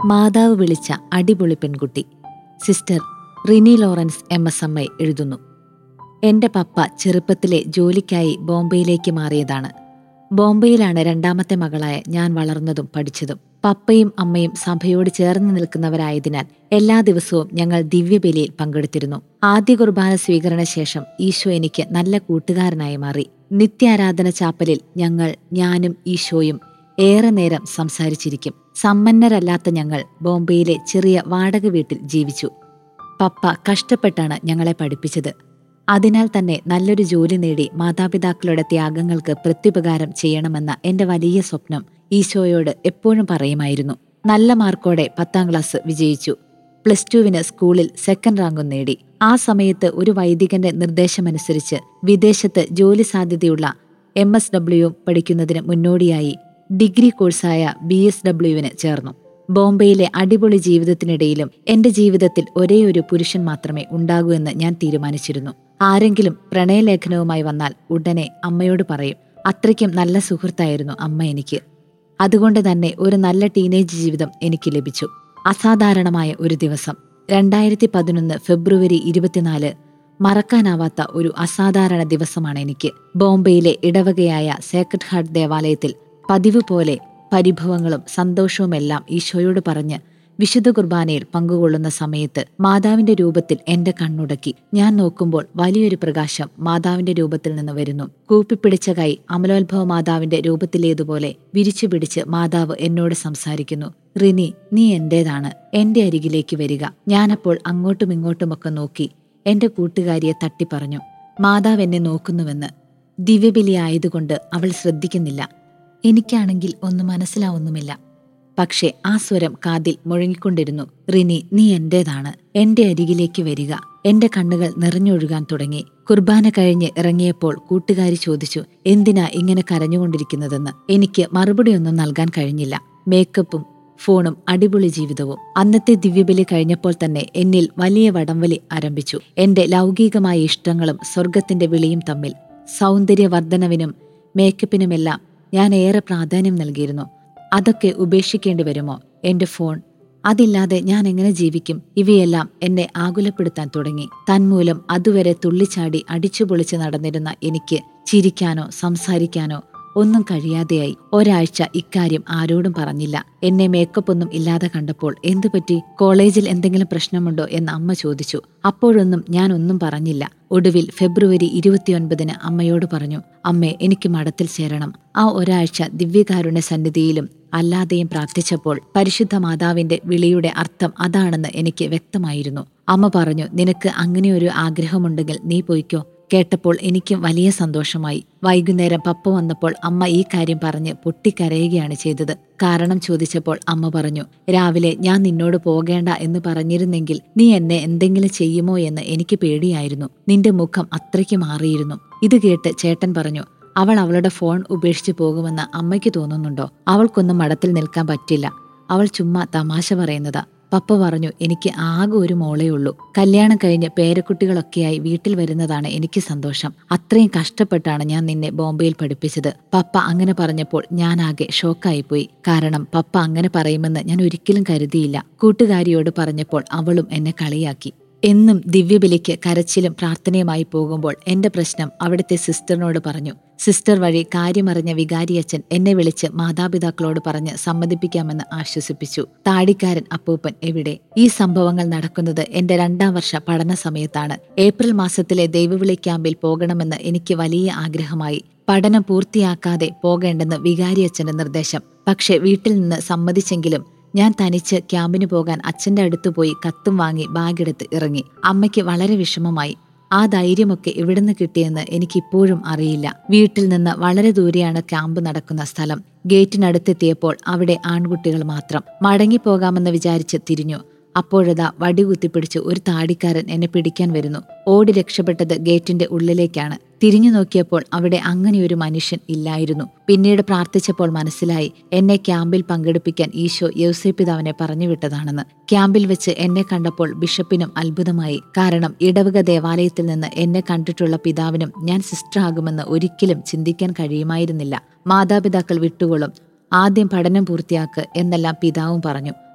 മാതാവ് വിളിച്ച അടിപൊളി പെൺകുട്ടി sister Rini Lawrence M S M I എഴുതുന്നു എന്റെ പപ്പ ചെറുപ്പത്തിലെ ജോലിക്കായി ബോംബെയിലേക്ക് മാറിയതാണ് ബോംബെയിലാണ് രണ്ടാമത്തെ മകളായ ഞാൻ വളർന്നതും പഠിച്ചതും പപ്പയും അമ്മയും സഭയോട് ചേർന്ന് നിൽക്കുന്നവരായതിനാൽ എല്ലാ ദിവസവും ഞങ്ങൾ ദിവ്യബലിയിൽ പങ്കെടുത്തിരുന്നു ആദ്യ കുർബാന സ്വീകരണ ശേഷം ഈശോ എനിക്ക് നല്ല കൂട്ടുകാരനായി മാറി നിത്യാരാധന ചാപ്പലിൽ ഞങ്ങൾ ഞാനും ഈശോയും ഏറെ നേരം സംസാരിച്ചിരിക്കും സമ്പന്നരല്ലാത്ത ഞങ്ങൾ ബോംബെയിലെ ചെറിയ വാടക വീട്ടിൽ ജീവിച്ചു പപ്പ കഷ്ടപ്പെട്ടാണ് ഞങ്ങളെ പഠിപ്പിച്ചത് അതിനാൽ തന്നെ നല്ലൊരു ജോലി നേടി മാതാപിതാക്കളുടെ ത്യാഗങ്ങൾക്ക് പ്രത്യുപകാരം ചെയ്യണമെന്ന എന്റെ വലിയ സ്വപ്നം ഈശോയോട് എപ്പോഴും പറയുമായിരുന്നു നല്ല മാർക്കോടെ പത്താം ക്ലാസ് വിജയിച്ചു പ്ലസ് ടുവിന് സ്കൂളിൽ സെക്കൻഡ് റാങ്കും നേടി ആ സമയത്ത് ഒരു വൈദികന്റെ നിർദ്ദേശമനുസരിച്ച് വിദേശത്ത് ജോലി സാധ്യതയുള്ള എം എസ് ഡബ്ല്യു പഠിക്കുന്നതിന് മുന്നോടിയായി ഡിഗ്രി കോഴ്സായ ബി എസ് ഡബ്ല്യുവിന് ചേർന്നു ബോംബെയിലെ അടിപൊളി ജീവിതത്തിനിടയിലും എന്റെ ജീവിതത്തിൽ ഒരേ ഒരു പുരുഷൻ മാത്രമേ ഉണ്ടാകൂ എന്ന് ഞാൻ തീരുമാനിച്ചിരുന്നു ആരെങ്കിലും പ്രണയലേഖനവുമായി വന്നാൽ ഉടനെ അമ്മയോട് പറയും അത്രയ്ക്കും നല്ല സുഹൃത്തായിരുന്നു അമ്മ എനിക്ക് അതുകൊണ്ട് തന്നെ ഒരു നല്ല ടീനേജ് ജീവിതം എനിക്ക് ലഭിച്ചു അസാധാരണമായ ഒരു ദിവസം രണ്ടായിരത്തി പതിനൊന്ന് ഫെബ്രുവരി ഇരുപത്തിനാല് മറക്കാനാവാത്ത ഒരു അസാധാരണ ദിവസമാണ് എനിക്ക് ബോംബെയിലെ ഇടവകയായ സേക്രഡ് ഹാർട്ട് ദേവാലയത്തിൽ പതിവ് പോലെ പരിഭവങ്ങളും സന്തോഷവുമെല്ലാം ഈശോയോട് പറഞ്ഞ് വിശുദ്ധ കുർബാനയിൽ പങ്കുകൊള്ളുന്ന സമയത്ത് മാതാവിന്റെ രൂപത്തിൽ എന്റെ കണ്ണുടക്കി ഞാൻ നോക്കുമ്പോൾ വലിയൊരു പ്രകാശം മാതാവിന്റെ രൂപത്തിൽ നിന്ന് വരുന്നു കൂപ്പിപ്പിടിച്ച കൈ അമലോത്ഭവ മാതാവിന്റെ രൂപത്തിലേതുപോലെ വിരിച്ചു പിടിച്ച് മാതാവ് എന്നോട് സംസാരിക്കുന്നു റിനി നീ എന്റേതാണ് എന്റെ അരികിലേക്ക് വരിക ഞാനപ്പോൾ അങ്ങോട്ടും ഇങ്ങോട്ടുമൊക്കെ നോക്കി എന്റെ കൂട്ടുകാരിയെ തട്ടിപ്പറഞ്ഞു മാതാവ് എന്നെ നോക്കുന്നുവെന്ന് ദിവ്യബലി ആയതുകൊണ്ട് അവൾ ശ്രദ്ധിക്കുന്നില്ല എനിക്കാണെങ്കിൽ ഒന്നും മനസ്സിലാവുന്നുമില്ല പക്ഷെ ആ സ്വരം കാതിൽ മുഴങ്ങിക്കൊണ്ടിരുന്നു റിനി നീ എന്റേതാണ് എന്റെ അരികിലേക്ക് വരിക എന്റെ കണ്ണുകൾ നിറഞ്ഞൊഴുകാൻ തുടങ്ങി കുർബാന കഴിഞ്ഞ് ഇറങ്ങിയപ്പോൾ കൂട്ടുകാരി ചോദിച്ചു എന്തിനാ ഇങ്ങനെ കരഞ്ഞുകൊണ്ടിരിക്കുന്നതെന്ന് എനിക്ക് മറുപടിയൊന്നും നൽകാൻ കഴിഞ്ഞില്ല മേക്കപ്പും ഫോണും അടിപൊളി ജീവിതവും അന്നത്തെ ദിവ്യബലി കഴിഞ്ഞപ്പോൾ തന്നെ എന്നിൽ വലിയ വടംവലി ആരംഭിച്ചു എന്റെ ലൗകികമായ ഇഷ്ടങ്ങളും സ്വർഗത്തിന്റെ വിളിയും തമ്മിൽ സൗന്ദര്യവർദ്ധനവിനും മേക്കപ്പിനുമെല്ലാം ഞാൻ ഏറെ പ്രാധാന്യം നൽകിയിരുന്നു അതൊക്കെ ഉപേക്ഷിക്കേണ്ടി വരുമോ എന്റെ ഫോൺ അതില്ലാതെ ഞാൻ എങ്ങനെ ജീവിക്കും ഇവയെല്ലാം എന്നെ ആകുലപ്പെടുത്താൻ തുടങ്ങി തന്മൂലം അതുവരെ തുള്ളിച്ചാടി അടിച്ചുപൊളിച്ച് നടന്നിരുന്ന എനിക്ക് ചിരിക്കാനോ സംസാരിക്കാനോ ഒന്നും കഴിയാതെയായി ഒരാഴ്ച ഇക്കാര്യം ആരോടും പറഞ്ഞില്ല എന്നെ മേക്കപ്പ് ഒന്നും ഇല്ലാതെ കണ്ടപ്പോൾ എന്തുപറ്റി കോളേജിൽ എന്തെങ്കിലും പ്രശ്നമുണ്ടോ എന്ന് അമ്മ ചോദിച്ചു അപ്പോഴൊന്നും ഞാൻ ഒന്നും പറഞ്ഞില്ല ഒടുവിൽ ഫെബ്രുവരി ഇരുപത്തിയൊൻപതിന് അമ്മയോട് പറഞ്ഞു അമ്മേ എനിക്ക് മഠത്തിൽ ചേരണം ആ ഒരാഴ്ച ദിവ്യകാരുണ്യ സന്നിധിയിലും അല്ലാതെയും പ്രാർത്ഥിച്ചപ്പോൾ പരിശുദ്ധ മാതാവിന്റെ വിളിയുടെ അർത്ഥം അതാണെന്ന് എനിക്ക് വ്യക്തമായിരുന്നു അമ്മ പറഞ്ഞു നിനക്ക് അങ്ങനെയൊരു ആഗ്രഹമുണ്ടെങ്കിൽ നീ പോയിക്കോ കേട്ടപ്പോൾ എനിക്കും വലിയ സന്തോഷമായി വൈകുന്നേരം പപ്പ വന്നപ്പോൾ അമ്മ ഈ കാര്യം പറഞ്ഞ് പൊട്ടിക്കരയുകയാണ് ചെയ്തത് കാരണം ചോദിച്ചപ്പോൾ അമ്മ പറഞ്ഞു രാവിലെ ഞാൻ നിന്നോട് പോകേണ്ട എന്ന് പറഞ്ഞിരുന്നെങ്കിൽ നീ എന്നെ എന്തെങ്കിലും ചെയ്യുമോ എന്ന് എനിക്ക് പേടിയായിരുന്നു നിന്റെ മുഖം അത്രയ്ക്ക് മാറിയിരുന്നു ഇത് കേട്ട് ചേട്ടൻ പറഞ്ഞു അവൾ അവളുടെ ഫോൺ ഉപേക്ഷിച്ചു പോകുമെന്ന് അമ്മയ്ക്ക് തോന്നുന്നുണ്ടോ അവൾക്കൊന്നും മഠത്തിൽ നിൽക്കാൻ പറ്റില്ല അവൾ ചുമ്മാ തമാശ പറയുന്നതാ പപ്പ പറഞ്ഞു എനിക്ക് ആകെ ഒരു മോളേ ഉള്ളൂ കല്യാണം കഴിഞ്ഞ് പേരക്കുട്ടികളൊക്കെയായി വീട്ടിൽ വരുന്നതാണ് എനിക്ക് സന്തോഷം അത്രയും കഷ്ടപ്പെട്ടാണ് ഞാൻ നിന്നെ ബോംബെയിൽ പഠിപ്പിച്ചത് പപ്പ അങ്ങനെ പറഞ്ഞപ്പോൾ ഞാൻ ആകെ ഷോക്കായിപ്പോയി കാരണം പപ്പ അങ്ങനെ പറയുമെന്ന് ഞാൻ ഒരിക്കലും കരുതിയില്ല കൂട്ടുകാരിയോട് പറഞ്ഞപ്പോൾ അവളും എന്നെ കളിയാക്കി എന്നും ദിവ്യബലിക്ക് കരച്ചിലും പ്രാർത്ഥനയുമായി പോകുമ്പോൾ എന്റെ പ്രശ്നം അവിടുത്തെ സിസ്റ്ററിനോട് പറഞ്ഞു സിസ്റ്റർ വഴി കാര്യമറിഞ്ഞ വികാരിയച്ഛൻ എന്നെ വിളിച്ച് മാതാപിതാക്കളോട് പറഞ്ഞ് സമ്മതിപ്പിക്കാമെന്ന് ആശ്വസിപ്പിച്ചു താടിക്കാരൻ അപ്പൂപ്പൻ എവിടെ ഈ സംഭവങ്ങൾ നടക്കുന്നത് എന്റെ രണ്ടാം വർഷ പഠന സമയത്താണ് ഏപ്രിൽ മാസത്തിലെ ദൈവവിളി ക്യാമ്പിൽ പോകണമെന്ന് എനിക്ക് വലിയ ആഗ്രഹമായി പഠനം പൂർത്തിയാക്കാതെ പോകേണ്ടെന്ന് വികാരിയച്ഛന്റെ നിർദ്ദേശം പക്ഷെ വീട്ടിൽ നിന്ന് സമ്മതിച്ചെങ്കിലും ഞാൻ തനിച്ച് ക്യാമ്പിന് പോകാൻ അച്ഛന്റെ അടുത്ത് പോയി കത്തും വാങ്ങി ബാഗെടുത്ത് ഇറങ്ങി അമ്മയ്ക്ക് വളരെ വിഷമമായി ആ ധൈര്യമൊക്കെ എവിടുന്ന് കിട്ടിയെന്ന് എനിക്കിപ്പോഴും അറിയില്ല വീട്ടിൽ നിന്ന് വളരെ ദൂരെയാണ് ക്യാമ്പ് നടക്കുന്ന സ്ഥലം ഗേറ്റിനടുത്തെത്തിയപ്പോൾ അവിടെ ആൺകുട്ടികൾ മാത്രം മടങ്ങിപ്പോകാമെന്ന് വിചാരിച്ച് തിരിഞ്ഞു അപ്പോഴതാ വടി കുത്തിപ്പിടിച്ച് ഒരു താടിക്കാരൻ എന്നെ പിടിക്കാൻ വരുന്നു ഓടി രക്ഷപ്പെട്ടത് ഗേറ്റിന്റെ ഉള്ളിലേക്കാണ് തിരിഞ്ഞു നോക്കിയപ്പോൾ അവിടെ അങ്ങനെയൊരു മനുഷ്യൻ ഇല്ലായിരുന്നു പിന്നീട് പ്രാർത്ഥിച്ചപ്പോൾ മനസ്സിലായി എന്നെ ക്യാമ്പിൽ പങ്കെടുപ്പിക്കാൻ ഈശോ യൗസേപ്പിതാവിനെ പറഞ്ഞു വിട്ടതാണെന്ന് ക്യാമ്പിൽ വെച്ച് എന്നെ കണ്ടപ്പോൾ ബിഷപ്പിനും അത്ഭുതമായി കാരണം ഇടവക ദേവാലയത്തിൽ നിന്ന് എന്നെ കണ്ടിട്ടുള്ള പിതാവിനും ഞാൻ സിസ്റ്റർ ആകുമെന്ന് ഒരിക്കലും ചിന്തിക്കാൻ കഴിയുമായിരുന്നില്ല മാതാപിതാക്കൾ വിട്ടുകൊള്ളും ആദ്യം പഠനം പൂർത്തിയാക്ക് എന്നെല്ലാം പിതാവും പറഞ്ഞു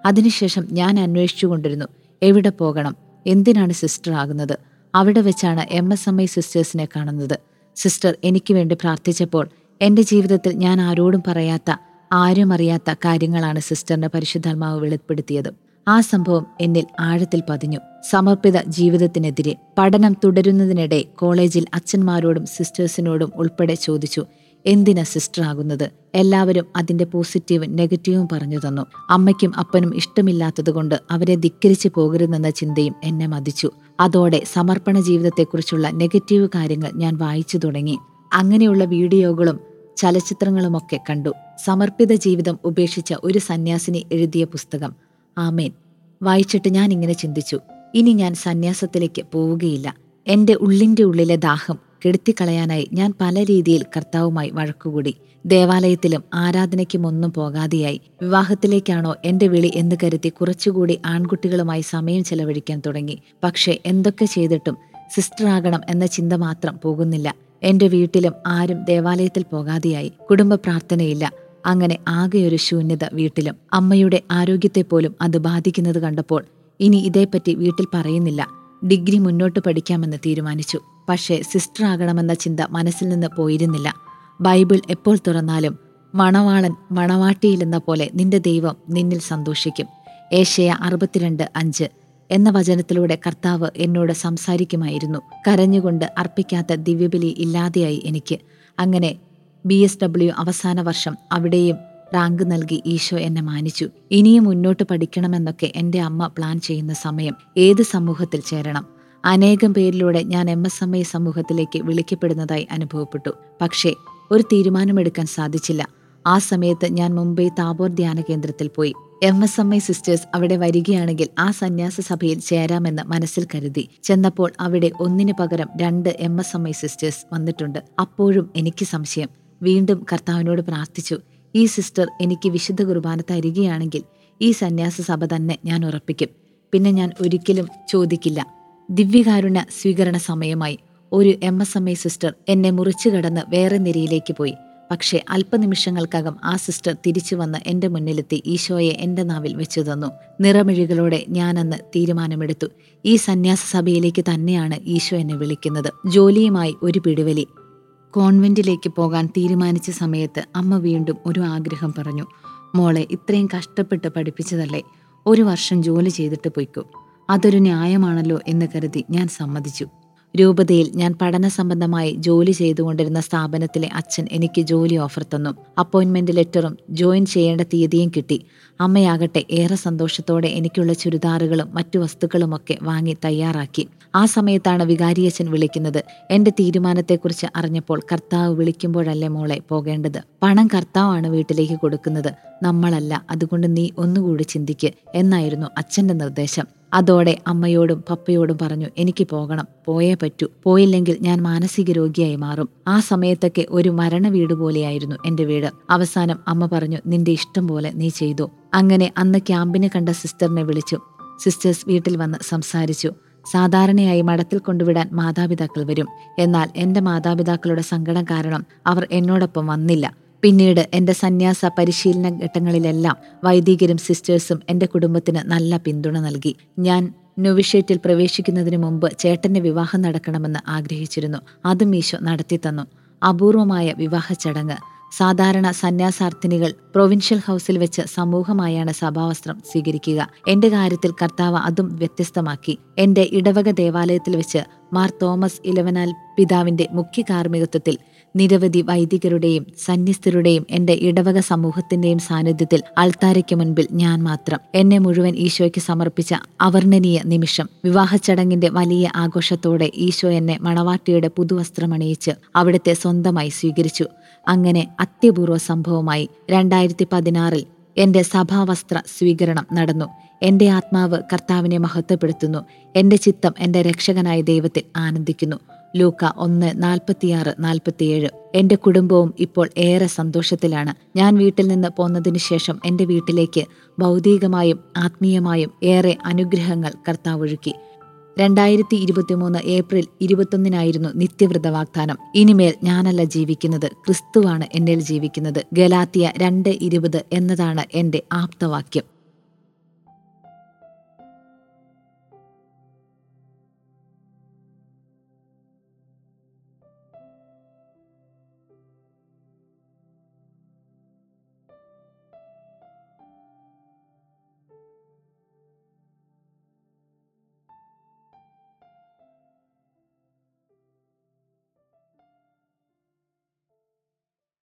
അതിനുശേഷം ഞാൻ അന്വേഷിച്ചുകൊണ്ടിരുന്നു എവിടെ പോകണം എന്തിനാണ് സിസ്റ്റർ ആകുന്നത് അവിടെ വെച്ചാണ് എം എസ് എം ഐ സിസ്റ്റേഴ്സിനെ കാണുന്നത് സിസ്റ്റർ എനിക്ക് വേണ്ടി പ്രാർത്ഥിച്ചപ്പോൾ എന്റെ ജീവിതത്തിൽ ഞാൻ ആരോടും പറയാത്ത ആരും അറിയാത്ത കാര്യങ്ങളാണ് സിസ്റ്ററിന്റെ പരിശുദ്ധാത്മാവ് വെളിപ്പെടുത്തിയത് ആ സംഭവം എന്നിൽ ആഴത്തിൽ പതിഞ്ഞു സമർപ്പിത ജീവിതത്തിനെതിരെ പഠനം തുടരുന്നതിനിടെ കോളേജിൽ അച്ഛന്മാരോടും സിസ്റ്റേഴ്സിനോടും ഉൾപ്പെടെ ചോദിച്ചു എന്തിനാ സിസ്റ്റർ ആകുന്നത് എല്ലാവരും അതിന്റെ പോസിറ്റീവും നെഗറ്റീവും പറഞ്ഞു തന്നു അമ്മയ്ക്കും അപ്പനും ഇഷ്ടമില്ലാത്തതുകൊണ്ട് അവരെ ധിക്കരിച്ചു പോകരുതെന്ന ചിന്തയും എന്നെ മതിച്ചു അതോടെ സമർപ്പണ ജീവിതത്തെക്കുറിച്ചുള്ള നെഗറ്റീവ് കാര്യങ്ങൾ ഞാൻ വായിച്ചു തുടങ്ങി അങ്ങനെയുള്ള വീഡിയോകളും ചലച്ചിത്രങ്ങളുമൊക്കെ കണ്ടു സമർപ്പിത ജീവിതം ഉപേക്ഷിച്ച ഒരു സന്യാസിനി എഴുതിയ പുസ്തകം ആമേൻ വായിച്ചിട്ട് ഞാൻ ഇങ്ങനെ ചിന്തിച്ചു ഇനി ഞാൻ സന്യാസത്തിലേക്ക് പോവുകയില്ല എന്റെ ഉള്ളിന്റെ ഉള്ളിലെ ദാഹം കെടുത്തിക്കളയാനായി ഞാൻ പല രീതിയിൽ കർത്താവുമായി വഴക്കുകൂടി ദേവാലയത്തിലും ആരാധനയ്ക്കും ഒന്നും പോകാതെയായി വിവാഹത്തിലേക്കാണോ എന്റെ വിളി എന്ന് കരുതി കുറച്ചുകൂടി ആൺകുട്ടികളുമായി സമയം ചെലവഴിക്കാൻ തുടങ്ങി പക്ഷേ എന്തൊക്കെ ചെയ്തിട്ടും സിസ്റ്റർ ആകണം എന്ന ചിന്ത മാത്രം പോകുന്നില്ല എന്റെ വീട്ടിലും ആരും ദേവാലയത്തിൽ പോകാതെയായി കുടുംബ പ്രാർത്ഥനയില്ല അങ്ങനെ ആകെയൊരു ശൂന്യത വീട്ടിലും അമ്മയുടെ ആരോഗ്യത്തെ പോലും അത് ബാധിക്കുന്നത് കണ്ടപ്പോൾ ഇനി ഇതേപ്പറ്റി വീട്ടിൽ പറയുന്നില്ല ഡിഗ്രി മുന്നോട്ട് പഠിക്കാമെന്ന് തീരുമാനിച്ചു പക്ഷേ സിസ്റ്റർ ആകണമെന്ന ചിന്ത മനസ്സിൽ നിന്ന് പോയിരുന്നില്ല ബൈബിൾ എപ്പോൾ തുറന്നാലും മണവാളൻ മണവാട്ടിയിലെന്ന പോലെ നിന്റെ ദൈവം നിന്നിൽ സന്തോഷിക്കും ഏഷ്യ അറുപത്തിരണ്ട് അഞ്ച് എന്ന വചനത്തിലൂടെ കർത്താവ് എന്നോട് സംസാരിക്കുമായിരുന്നു കരഞ്ഞുകൊണ്ട് അർപ്പിക്കാത്ത ദിവ്യബലി ഇല്ലാതെയായി എനിക്ക് അങ്ങനെ ബി എസ് ഡബ്ല്യു അവസാന വർഷം അവിടെയും റാങ്ക് നൽകി ഈശോ എന്നെ മാനിച്ചു ഇനിയും മുന്നോട്ട് പഠിക്കണമെന്നൊക്കെ എൻ്റെ അമ്മ പ്ലാൻ ചെയ്യുന്ന സമയം ഏത് സമൂഹത്തിൽ ചേരണം അനേകം പേരിലൂടെ ഞാൻ എം എസ് എം ഐ സമൂഹത്തിലേക്ക് വിളിക്കപ്പെടുന്നതായി അനുഭവപ്പെട്ടു പക്ഷേ ഒരു തീരുമാനമെടുക്കാൻ സാധിച്ചില്ല ആ സമയത്ത് ഞാൻ മുംബൈ താബോർ ധ്യാന കേന്ദ്രത്തിൽ പോയി M S M I sisters അവിടെ വരികയാണെങ്കിൽ ആ സന്യാസ സഭയിൽ ചേരാമെന്ന് മനസ്സിൽ കരുതി ചെന്നപ്പോൾ അവിടെ ഒന്നിനു പകരം രണ്ട് M S M I sisters വന്നിട്ടുണ്ട് അപ്പോഴും എനിക്ക് സംശയം വീണ്ടും കർത്താവിനോട് പ്രാർത്ഥിച്ചു ഈ സിസ്റ്റർ എനിക്ക് വിശുദ്ധ കുർബാന തരികയാണെങ്കിൽ ഈ സന്യാസ സഭ തന്നെ ഞാൻ ഉറപ്പിക്കും പിന്നെ ഞാൻ ഒരിക്കലും ചോദിക്കില്ല ദിവ്യകാരുണ്യ സ്വീകരണ സമയമായി ഒരു M S M I sister എന്നെ മുറിച്ചു കടന്ന് വേറെ നിരയിലേക്ക് പോയി പക്ഷേ അല്പനിമിഷങ്ങൾക്കകം ആ സിസ്റ്റർ തിരിച്ചു വന്ന് എന്റെ മുന്നിലെത്തി ഈശോയെ എന്റെ നാവിൽ വെച്ചു തന്നു നിറമിഴികളോടെ ഞാനന്ന് തീരുമാനമെടുത്തു ഈ സന്യാസ സഭയിലേക്ക് തന്നെയാണ് ഈശോ എന്നെ വിളിക്കുന്നത് ജോലിയുമായി ഒരു പിടിവലി കോൺവെന്റിലേക്ക് പോകാൻ തീരുമാനിച്ച സമയത്ത് അമ്മ വീണ്ടും ഒരു ആഗ്രഹം പറഞ്ഞു മോളെ ഇത്രയും കഷ്ടപ്പെട്ട് പഠിപ്പിച്ചതല്ലേ ഒരു വർഷം ജോലി ചെയ്തിട്ട് പൊയ്ക്കോ അതൊരു ന്യായമാണല്ലോ എന്ന് കരുതി ഞാൻ സമ്മതിച്ചു രൂപതയിൽ ഞാൻ പഠന സംബന്ധമായി ജോലി ചെയ്തുകൊണ്ടിരുന്ന സ്ഥാപനത്തിലെ അച്ഛൻ എനിക്ക് ജോലി ഓഫർ തന്നു അപ്പോയിന്റ്മെന്റ് ലെറ്ററും ജോയിൻ ചെയ്യേണ്ട തീയതിയും കിട്ടി അമ്മയാകട്ടെ ഏറെ സന്തോഷത്തോടെ എനിക്കുള്ള ചുരിദാറുകളും മറ്റു വസ്തുക്കളുമൊക്കെ വാങ്ങി തയ്യാറാക്കി ആ സമയത്താണ് വികാരിയച്ഛൻ വിളിക്കുന്നത് എന്റെ തീരുമാനത്തെക്കുറിച്ച് അറിഞ്ഞപ്പോൾ കർത്താവ് വിളിക്കുമ്പോഴല്ലേ മോളെ പോകേണ്ടത് പണം കർത്താവാണ് വീട്ടിലേക്ക് കൊടുക്കുന്നത് നമ്മളല്ല അതുകൊണ്ട് നീ ഒന്നുകൂടി ചിന്തിക്ക് എന്നായിരുന്നു അച്ഛന്റെ നിർദ്ദേശം അതോടെ അമ്മയോടും പപ്പയോടും പറഞ്ഞു എനിക്ക് പോകണം പോയേ പറ്റൂ പോയില്ലെങ്കിൽ ഞാൻ മാനസിക രോഗിയായി മാറും ആ സമയത്തൊക്കെ ഒരു മരണ വീട് പോലെയായിരുന്നു എന്റെ വീട് അവസാനം അമ്മ പറഞ്ഞു നിന്റെ ഇഷ്ടം പോലെ നീ ചെയ്തു അങ്ങനെ അന്ന് ക്യാമ്പിന് കണ്ട സിസ്റ്ററിനെ വിളിച്ചു സിസ്റ്റേഴ്സ് വീട്ടിൽ വന്ന് സംസാരിച്ചു സാധാരണയായി മഠത്തിൽ കൊണ്ടുവിടാൻ മാതാപിതാക്കൾ വരും എന്നാൽ എന്റെ മാതാപിതാക്കളുടെ സങ്കടം കാരണം അവർ എന്നോടൊപ്പം വന്നില്ല പിന്നീട് എന്റെ സന്യാസ പരിശീലന ഘട്ടങ്ങളിലെല്ലാം വൈദികരും സിസ്റ്റേഴ്സും എന്റെ കുടുംബത്തിന് നല്ല പിന്തുണ നൽകി ഞാൻ നൊവിഷേറ്റിൽ പ്രവേശിക്കുന്നതിന് മുമ്പ് ചേട്ടന്റെ വിവാഹം നടക്കണമെന്ന് ആഗ്രഹിച്ചിരുന്നു അതും ഈശോ നടത്തി തന്നു അപൂർവമായ വിവാഹ ചടങ്ങ് സാധാരണ സന്യാസാർത്ഥിനികൾ പ്രൊവിൻഷ്യൽ ഹൗസിൽ വെച്ച് സമൂഹമായാണ് സഭാവസ്ത്രം സ്വീകരിക്കുക എന്റെ കാര്യത്തിൽ കർത്താവ് അതും വ്യത്യസ്തമാക്കി എന്റെ ഇടവക ദേവാലയത്തിൽ വെച്ച് മാർ തോമസ് ഇലവനാൽ പിതാവിന്റെ മുഖ്യ കാർമ്മികത്വത്തിൽ നിരവധി വൈദികരുടെയും സന്യസ്തരുടെയും എന്റെ ഇടവക സമൂഹത്തിന്റെയും സാന്നിധ്യത്തിൽ അൾത്താരയ്ക്ക് മുൻപിൽ ഞാൻ മാത്രം എന്നെ മുഴുവൻ ഈശോയ്ക്ക് സമർപ്പിച്ച അവർണ്ണനീയ നിമിഷം വിവാഹ ചടങ്ങിന്റെ വലിയ ആഘോഷത്തോടെ ഈശോ എന്നെ മണവാട്ടിയുടെ പുതുവസ്ത്രമണിയിച്ച് അവിടുത്തെ സ്വന്തമായി സ്വീകരിച്ചു അങ്ങനെ അത്യപൂർവ സംഭവമായി രണ്ടായിരത്തി പതിനാറിൽ എന്റെ സഭാവസ്ത്ര സ്വീകരണം നടന്നു എന്റെ ആത്മാവ് കർത്താവിനെ മഹത്വപ്പെടുത്തുന്നു എന്റെ ചിത്തം എന്റെ രക്ഷകനായ ദൈവത്തിൽ ആനന്ദിക്കുന്നു ലൂക്ക ഒന്ന് നാൽപ്പത്തിയാറ് നാൽപ്പത്തിയേഴ് എന്റെ കുടുംബവും ഇപ്പോൾ ഏറെ സന്തോഷത്തിലാണ് ഞാൻ വീട്ടിൽ നിന്ന് പോന്നതിനു ശേഷം എന്റെ വീട്ടിലേക്ക് ഭൗതികമായും ആത്മീയമായും ഏറെ അനുഗ്രഹങ്ങൾ കർത്താവ് ഒഴുക്കി രണ്ടായിരത്തി ഇരുപത്തിമൂന്ന് ഏപ്രിൽ ഇരുപത്തൊന്നിനായിരുന്നു നിത്യവ്രത വാഗ്ദാനം ഇനിമേൽ ഞാനല്ല ജീവിക്കുന്നത് ക്രിസ്തുവാണ് എന്നിൽ ജീവിക്കുന്നത് ഗലാത്തിയ രണ്ട് ഇരുപത് എന്നതാണ് എന്റെ ആപ്തവാക്യം